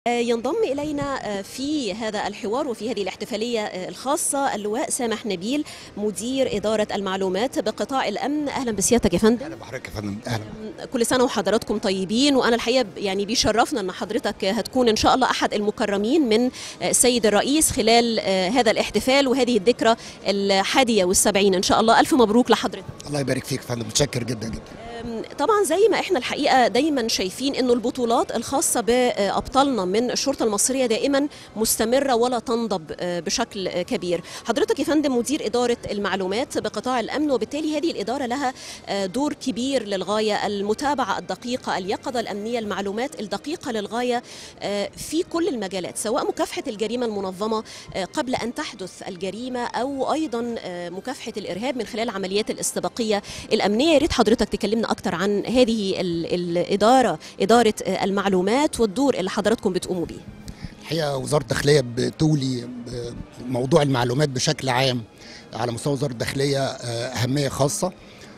ينضم إلينا في هذا الحوار وفي هذه الاحتفالية الخاصة اللواء سامح نبيل مدير إدارة المعلومات بقطاع الأمن أهلا بسيادتك يا فندم اهلا بحضرتك يا فندم اهلا كل سنة وحضراتكم طيبين وأنا الحقيقة يعني بيشرفنا أن حضرتك هتكون إن شاء الله أحد المكرمين من السيد الرئيس خلال هذا الاحتفال وهذه الذكرى الحادية والسبعين إن شاء الله ألف مبروك لحضرتك الله يبارك فيك يا فندم متشكر جدا جدا طبعا زي ما احنا الحقيقه دايما شايفين انه البطولات الخاصه بابطالنا من الشرطه المصريه دائما مستمره ولا تنضب بشكل كبير حضرتك يا فندم مدير اداره المعلومات بقطاع الامن وبالتالي هذه الاداره لها دور كبير للغايه المتابعه الدقيقه اليقظه الامنيه المعلومات الدقيقه للغايه في كل المجالات سواء مكافحه الجريمه المنظمه قبل ان تحدث الجريمه او ايضا مكافحه الارهاب من خلال عمليات الاستباقيه الامنيه يا ريت حضرتك تكلمنا اكتر عن هذه الاداره اداره المعلومات والدور اللي حضراتكم بتقوموا بيه الحقيقه وزاره الداخليه بتولي موضوع المعلومات بشكل عام على مستوى وزاره الداخليه اهميه خاصه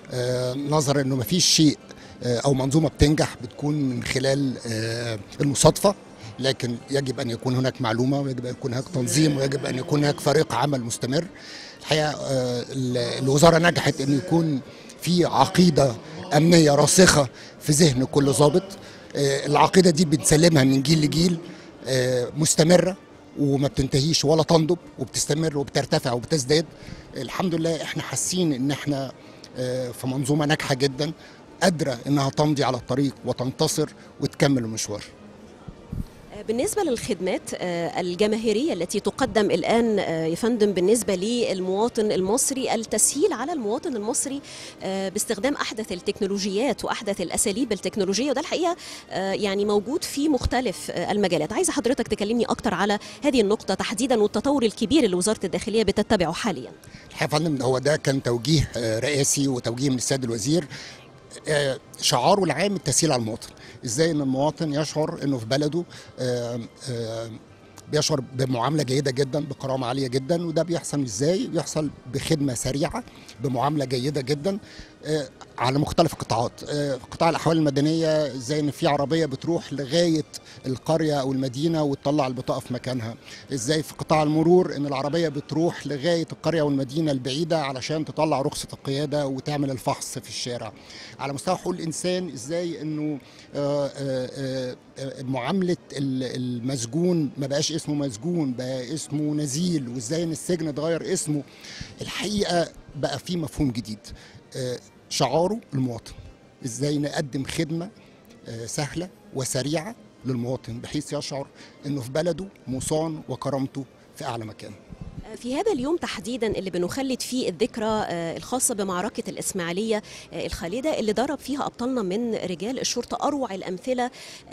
نظرا انه ما فيش شيء او منظومه بتنجح بتكون من خلال المصادفه لكن يجب ان يكون هناك معلومه ويجب ان يكون هناك تنظيم ويجب ان يكون هناك فريق عمل مستمر الحقيقه الوزاره نجحت ان يكون في عقيده امنيه راسخه في ذهن كل ضابط العقيده دي بنسلمها من جيل لجيل مستمره وما بتنتهيش ولا تنضب وبتستمر وبترتفع وبتزداد الحمد لله احنا حاسين ان احنا في منظومه ناجحه جدا قادره انها تمضي على الطريق وتنتصر وتكمل المشوار بالنسبة للخدمات الجماهيرية التي تقدم الآن يا فندم بالنسبة للمواطن المصري التسهيل على المواطن المصري باستخدام أحدث التكنولوجيات وأحدث الأساليب التكنولوجية وده الحقيقة يعني موجود في مختلف المجالات عايزة حضرتك تكلمني أكتر على هذه النقطة تحديدا والتطور الكبير اللي وزارة الداخلية بتتبعه حاليا الحقيقة فندم هو ده كان توجيه رئاسي وتوجيه من السيد الوزير شعاره العام التسهيل على المواطن ازاي ان المواطن يشعر انه في بلده آآ آآ بيشعر بمعامله جيده جدا بكرامه عاليه جدا وده بيحصل ازاي بيحصل بخدمه سريعه بمعامله جيده جدا على مختلف القطاعات قطاع الاحوال المدنيه ازاي ان في عربيه بتروح لغايه القريه او المدينه وتطلع البطاقه في مكانها ازاي في قطاع المرور ان العربيه بتروح لغايه القريه والمدينه البعيده علشان تطلع رخصه القياده وتعمل الفحص في الشارع على مستوى حقوق الانسان ازاي انه معامله المسجون ما بقاش اسمه مسجون بقى اسمه نزيل وازاي ان السجن اتغير اسمه الحقيقه بقى في مفهوم جديد شعاره المواطن ازاي نقدم خدمه سهله وسريعه للمواطن بحيث يشعر انه في بلده مصان وكرامته في اعلى مكان في هذا اليوم تحديدا اللي بنخلد فيه الذكرى الخاصة بمعركة الإسماعيلية الخالدة اللي ضرب فيها أبطالنا من رجال الشرطة أروع الأمثلة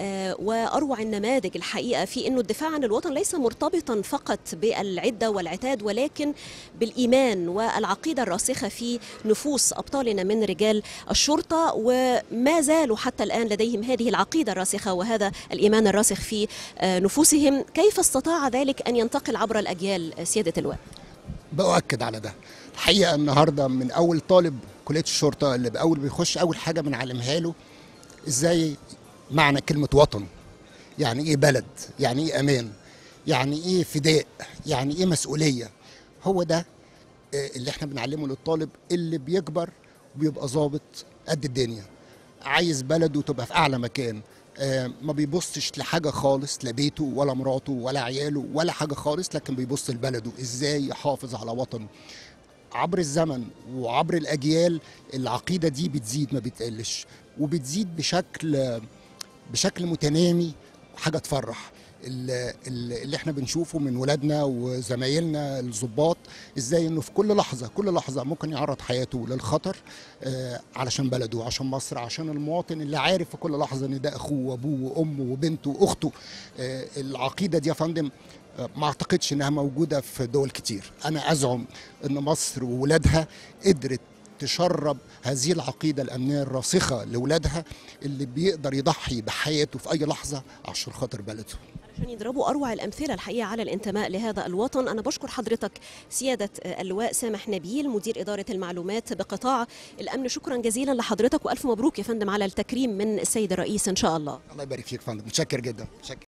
وأروع النماذج الحقيقة في أنه الدفاع عن الوطن ليس مرتبطا فقط بالعدة والعتاد ولكن بالإيمان والعقيدة الراسخة في نفوس أبطالنا من رجال الشرطة وما زالوا حتى الآن لديهم هذه العقيدة الراسخة وهذا الإيمان الراسخ في نفوسهم كيف استطاع ذلك أن ينتقل عبر الأجيال سيادة اللواء بأؤكد على ده الحقيقة النهاردة من أول طالب كلية الشرطة اللي بأول بيخش أول حاجة بنعلمها له إزاي معنى كلمة وطن يعني إيه بلد يعني إيه أمان يعني إيه فداء يعني إيه مسؤولية هو ده اللي احنا بنعلمه للطالب اللي بيكبر وبيبقى ظابط قد الدنيا عايز بلده تبقى في أعلى مكان آه ما بيبصش لحاجة خالص لا بيته ولا مراته ولا عياله ولا حاجة خالص لكن بيبص لبلده ازاي يحافظ على وطنه عبر الزمن وعبر الأجيال العقيدة دي بتزيد ما بتقلش وبتزيد بشكل بشكل متنامي حاجة تفرح اللي احنا بنشوفه من ولادنا وزمايلنا الضباط ازاي انه في كل لحظه كل لحظه ممكن يعرض حياته للخطر آه علشان بلده عشان مصر عشان المواطن اللي عارف في كل لحظه ان ده اخوه وابوه وامه وبنته واخته آه العقيده دي يا فندم آه ما اعتقدش انها موجوده في دول كتير انا ازعم ان مصر وولادها قدرت تشرب هذه العقيدة الأمنية الراسخة لولادها اللي بيقدر يضحي بحياته في أي لحظة عشان خاطر بلده عشان يضربوا أروع الأمثلة الحقيقة على الانتماء لهذا الوطن أنا بشكر حضرتك سيادة اللواء سامح نبيل مدير إدارة المعلومات بقطاع الأمن شكرا جزيلا لحضرتك وألف مبروك يا فندم على التكريم من السيد الرئيس إن شاء الله الله يبارك فيك فندم متشكر جدا متشكر